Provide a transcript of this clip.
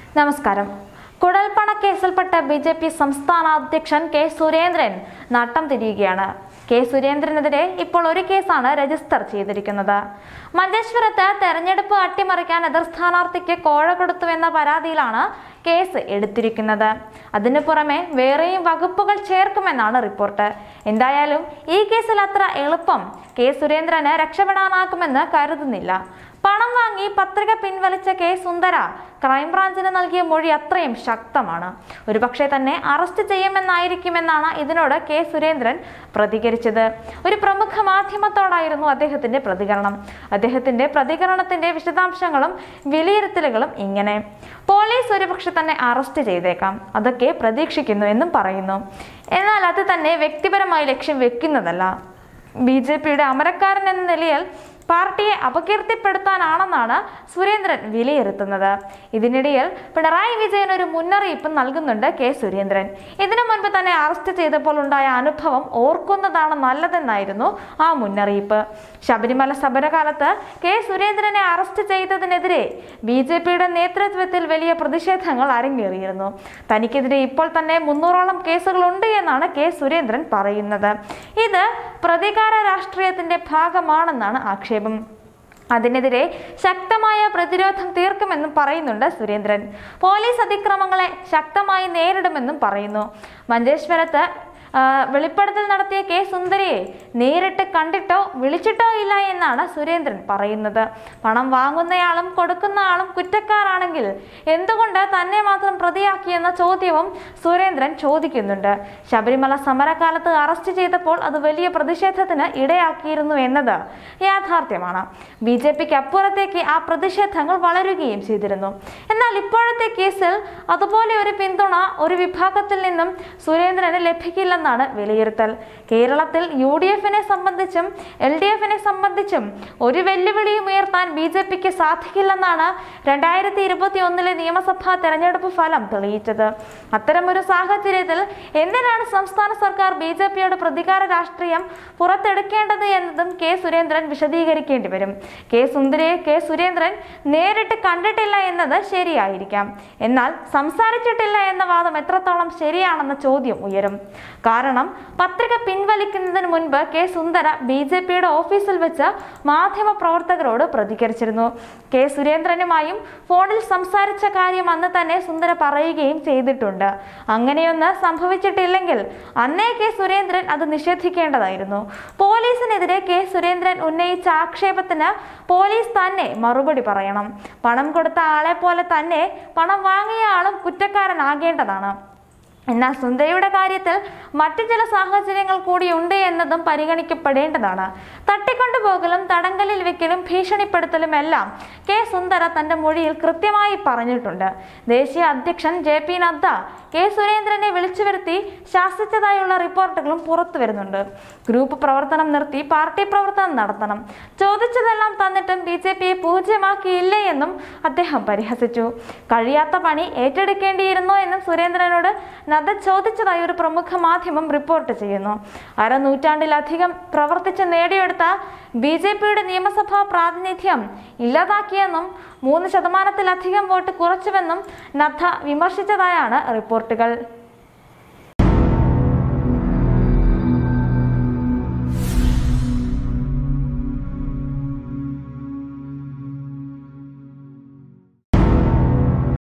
നമസ്കാരം കുഴൽപ്പണ കേസിൽപ്പെട്ട ബി ജെ പി സംസ്ഥാന അധ്യക്ഷൻ കെ സുരേന്ദ്രൻ നട്ടം തിരിയുകയാണ് കെ സുരേന്ദ്രനെതിരെ ഇപ്പോൾ ഒരു കേസാണ് രജിസ്റ്റർ ചെയ്തിരിക്കുന്നത് മഞ്ചേശ്വരത്ത് തെരഞ്ഞെടുപ്പ് അട്ടിമറിക്കാൻ എതിർ സ്ഥാനാർത്ഥിക്ക് കോഴ കൊടുത്തു എന്ന പരാതിയിലാണ് കേസ് എടുത്തിരിക്കുന്നത് അതിനു പുറമെ വേറെയും വകുപ്പുകൾ ചേർക്കുമെന്നാണ് റിപ്പോർട്ട് എന്തായാലും ഈ കേസിൽ അത്ര എളുപ്പം കെ സുരേന്ദ്രന് രക്ഷപ്പെടാനാകുമെന്ന് കരുതുന്നില്ല പണം വാങ്ങി പത്രിക പിൻവലിച്ച കെ സുന്ദര ക്രൈംബ്രാഞ്ചിന് നൽകിയ മൊഴി അത്രയും ശക്തമാണ് ഒരുപക്ഷെ തന്നെ അറസ്റ്റ് ചെയ്യുമെന്നായിരിക്കുമെന്നാണ് ഇതിനോട് കെ സുരേന്ദ്രൻ പ്രതികരിച്ചത് ഒരു പ്രമുഖ മാധ്യമത്തോടായിരുന്നു അദ്ദേഹത്തിന്റെ പ്രതികരണം അദ്ദേഹത്തിന്റെ പ്രതികരണത്തിന്റെ വിശദാംശങ്ങളും വിലയിരുത്തലുകളും ഇങ്ങനെ പോലീസ് ഒരുപക്ഷെ തന്നെ അറസ്റ്റ് ചെയ്തേക്കാം അതൊക്കെ പ്രതീക്ഷിക്കുന്നു എന്നും പറയുന്നു എന്നാൽ അത് തന്നെ വ്യക്തിപരമായി ലക്ഷ്യം വെക്കുന്നതല്ല ബി ജെ പിയുടെ അമരക്കാരൻ എന്ന നിലയിൽ പാർട്ടിയെ അപകീർത്തിപ്പെടുത്താനാണെന്നാണ് സുരേന്ദ്രൻ വിലയിരുത്തുന്നത് ഇതിനിടയിൽ പിണറായി വിജയൻ ഒരു മുന്നറിയിപ്പ് നൽകുന്നുണ്ട് കെ സുരേന്ദ്രൻ ഇതിനു മുൻപ് തന്നെ അറസ്റ്റ് ചെയ്തപ്പോൾ ഉണ്ടായ അനുഭവം ഓർക്കുന്നതാണ് നല്ലതെന്നായിരുന്നു ആ മുന്നറിയിപ്പ് ശബരിമല സമരകാലത്ത് കെ സുരേന്ദ്രനെ അറസ്റ്റ് ചെയ്തതിനെതിരെ ബി ജെ പിയുടെ നേതൃത്വത്തിൽ വലിയ പ്രതിഷേധങ്ങൾ അരങ്ങേറിയിരുന്നു തനിക്കെതിരെ ഇപ്പോൾ തന്നെ മുന്നൂറോളം കേസുകളുണ്ട് എന്നാണ് കെ സുരേന്ദ്രൻ പറയുന്നത് ഇത് പ്രതികാര രാഷ്ട്രീയത്തിന്റെ ഭാഗമാണെന്നാണ് ആക്ഷേപം അതിനെതിരെ ശക്തമായ പ്രതിരോധം തീർക്കുമെന്നും പറയുന്നുണ്ട് സുരേന്ദ്രൻ പോലീസ് അതിക്രമങ്ങളെ ശക്തമായി നേരിടുമെന്നും പറയുന്നു മഞ്ചേശ്വരത്ത് ആ, വെളിപ്പെടുത്തൽ നടത്തിയ കെ സുന്ദരിയെ നേരിട്ട് കണ്ടിട്ടോ വിളിച്ചിട്ടോ ഇല്ല എന്നാണ് സുരേന്ദ്രൻ പറയുന്നത് പണം വാങ്ങുന്നയാളും കൊടുക്കുന്ന ആളും കുറ്റക്കാരാണെങ്കിൽ എന്തുകൊണ്ട് തന്നെ മാത്രം പ്രതിയാക്കിയെന്ന ചോദ്യവും സുരേന്ദ്രൻ ചോദിക്കുന്നുണ്ട് ശബരിമല സമരകാലത്ത് അറസ്റ്റ് ചെയ്തപ്പോൾ അത് വലിയ പ്രതിഷേധത്തിന് ഇടയാക്കിയിരുന്നു എന്നത് യാഥാർത്ഥ്യമാണ് ബി ജെ പിക്ക് അപ്പുറത്തേക്ക് ആ പ്രതിഷേധങ്ങൾ വളരുകയും ചെയ്തിരുന്നു എന്നാൽ ഇപ്പോഴത്തെ കേസിൽ അതുപോലെ ഒരു പിന്തുണ ഒരു വിഭാഗത്തിൽ നിന്നും സുരേന്ദ്രന് ലഭിക്കില്ലെന്നാണ് വിലയിരുത്തൽ കേരളത്തിൽ യു ഡി എഫിനെ സംബന്ധിച്ചും എൽ ഡി എഫിനെ സംബന്ധിച്ചും ഒരു വെല്ലുവിളിയും ഉയർത്താൻ ബി ജെ പിക്ക് സാധിക്കില്ലെന്നാണ് രണ്ടായിരത്തി ഇരുപത്തി ഒന്നിലെ നിയമസഭാ തെരഞ്ഞെടുപ്പ് ഫലം തെളിയിച്ചത് അത്തരമൊരു സാഹചര്യത്തിൽ എന്തിനാണ് സംസ്ഥാന സർക്കാർ ബി ജെ പിയുടെ പ്രതികാര രാഷ്ട്രീയം പുറത്തെടുക്കേണ്ടത് എന്നതും കെ സുരേന്ദ്രൻ വിശദീകരിക്കേണ്ടി വരും കെ സുന്ദരിയെ കെ സുരേന്ദ്രൻ നേരിട്ട് കണ്ടിട്ടില്ല എന്നത് ശരിയായിരിക്കാം എന്നാൽ സംസാരിച്ചിട്ടില്ല എന്ന വാദം എത്രത്തോളം ശരിയാണെന്ന ചോദ്യം ഉയരും കാരണം പത്രിക പിൻവലിക്കുന്നതിന് മുൻപ് കെ സുന്ദര ബി ജെ പിയുടെ ഓഫീസിൽ വെച്ച് മാധ്യമ പ്രവർത്തകരോട് പ്രതികരിച്ചിരുന്നു കെ സുരേന്ദ്രനുമായും ഫോണിൽ സംസാരിച്ച കാര്യം അന്ന് തന്നെ സുന്ദര പറയുകയും ചെയ്തിട്ടുണ്ട് അങ്ങനെയൊന്ന് സംഭവിച്ചിട്ടില്ലെങ്കിൽ അന്നേ കെ സുരേന്ദ്രൻ അത് നിഷേധിക്കേണ്ടതായിരുന്നു പോലീസിനെതിരെ കെ സുരേന്ദ്രൻ ഉന്നയിച്ച ആക്ഷേപത്തിന് പോലീസ് തന്നെ മറുപടി പറയണം പണം കൊടുത്ത ആളെ പോലെ തന്നെ പണം വാങ്ങിയ ആളും കുറ്റക്കാരനാകേണ്ടതാണ് എന്നാൽ സുന്ദരിയുടെ കാര്യത്തിൽ മറ്റു ചില സാഹചര്യങ്ങൾ കൂടി ഉണ്ട് എന്നതും പരിഗണിക്കപ്പെടേണ്ടതാണ് തട്ടിക്കൊണ്ടുപോകലും തടങ്കലിൽ വെക്കലും ഭീഷണിപ്പെടുത്തലും എല്ലാം കെ സുന്ദര തന്റെ മൊഴിയിൽ കൃത്യമായി പറഞ്ഞിട്ടുണ്ട് ദേശീയ അധ്യക്ഷൻ ജെ പി നദ്ദ കെ സുരേന്ദ്രനെ വിളിച്ചു വരുത്തി ശാസിച്ചതായുള്ള റിപ്പോർട്ടുകളും പുറത്തു വരുന്നുണ്ട് ഗ്രൂപ്പ് പ്രവർത്തനം നിർത്തി പാർട്ടി പ്രവർത്തനം നടത്തണം ചോദിച്ചതെല്ലാം തന്നിട്ടും ബി ജെ പിയെ പൂജ്യമാക്കിയില്ലേ എന്നും അദ്ദേഹം പരിഹസിച്ചു കഴിയാത്ത പണി ഏറ്റെടുക്കേണ്ടിയിരുന്നോ എന്നും സുരേന്ദ്രനോട് നദ്ദ ചോദിച്ചതായി ഒരു പ്രമുഖ മാധ്യമം റിപ്പോർട്ട് ചെയ്യുന്നു അരനൂറ്റാണ്ടിലധികം പ്രവർത്തിച്ച് നേടിയെടുത്ത ബി ജെ പിയുടെ നിയമസഭാ പ്രാതിനിധ്യം ഇല്ലാതാക്കിയെന്നും മൂന്ന് ശതമാനത്തിലധികം വോട്ട് കുറച്ചുവെന്നും നദ്ദ വിമർശിച്ചതായാണ് റിപ്പോർട്ടുകൾ